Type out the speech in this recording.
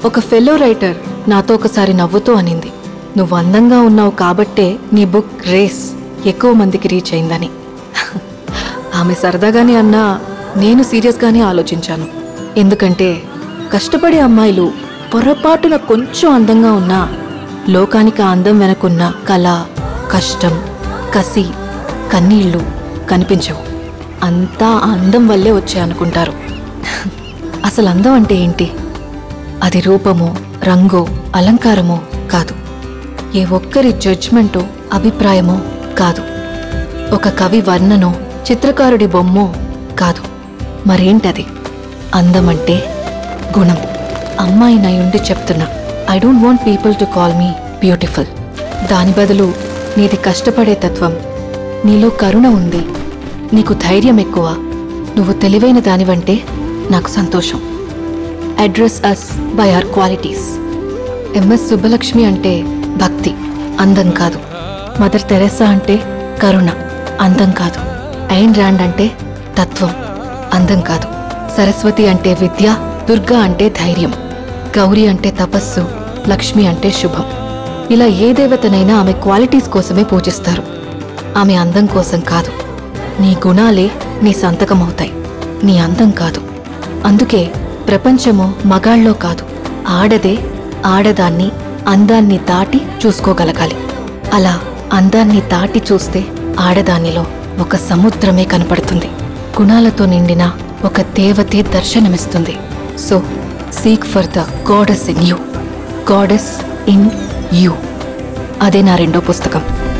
ఒక fellow writer నాతో ఒకసారి నవ్వుతూ అనింది నువ్వు అందంగా ఉన్నావు కాబట్టే నీ బుక్ రేస్ ఎక్కువ మందికి రీచ్ అయిందని ఆమె సరదాగానే అన్నా నేను సీరియస్గానే ఆలోచించాను ఎందుకంటే కష్టపడే అమ్మాయిలు పొరపాటున కొంచెం అందంగా ఉన్నా లోకానికి ఆ అందం వెనకున్న కళ కష్టం కసి కన్నీళ్ళు కనిపించవు అంతా ఆ అందం వల్లే వచ్చాయి అనుకుంటారు అసలు అందం అంటే ఏంటి అది రూపమో రంగో అలంకారమో కాదు ఏ ఒక్కరి జడ్జ్మెంటో అభిప్రాయమో కాదు ఒక కవి వర్ణనో చిత్రకారుడి బొమ్మో కాదు మరేంటది అందమంటే గుణం అమ్మాయి నయుండి చెప్తున్నా I don't want people to call me beautiful దాని బదులు నీది కష్టపడే తత్వం నీలో కరుణ ఉంది నీకు ధైర్యం ఎక్కువ నువ్వు తెలివైన దానివంటే నాకు సంతోషం address us by our qualities M S Subbalakshmi అంటే భక్తి అందం కాదు మదర్ తెరెసా అంటే కరుణ అందం కాదు ఐన్ ర్యాండ్ అంటే తత్వం అందం కాదు సరస్వతి అంటే విద్య దుర్గా అంటే ధైర్యం గౌరీ అంటే తపస్సు లక్ష్మి అంటే శుభం ఇలా ఏ దేవతనైనా ఆమె క్వాలిటీస్ కోసమే పూజిస్తారు ఆమె అందం కోసం కాదు నీ గుణాలే నీ సంతకమవుతాయి నీ అందం కాదు అందుకే ప్రపంచము మగాళ్ళలో కాదు ఆడదే ఆడదాన్ని అందాన్ని దాటి చూసుకోగలగాలి అలా అందాన్ని దాటి చూస్తే ఆడదానిలో ఒక సముద్రమే కనపడుతుంది గుణాలతో నిండిన ఒక దేవతే దర్శనమిస్తుంది so seek for the goddess in you goddess in you అదే నా రెండో పుస్తకం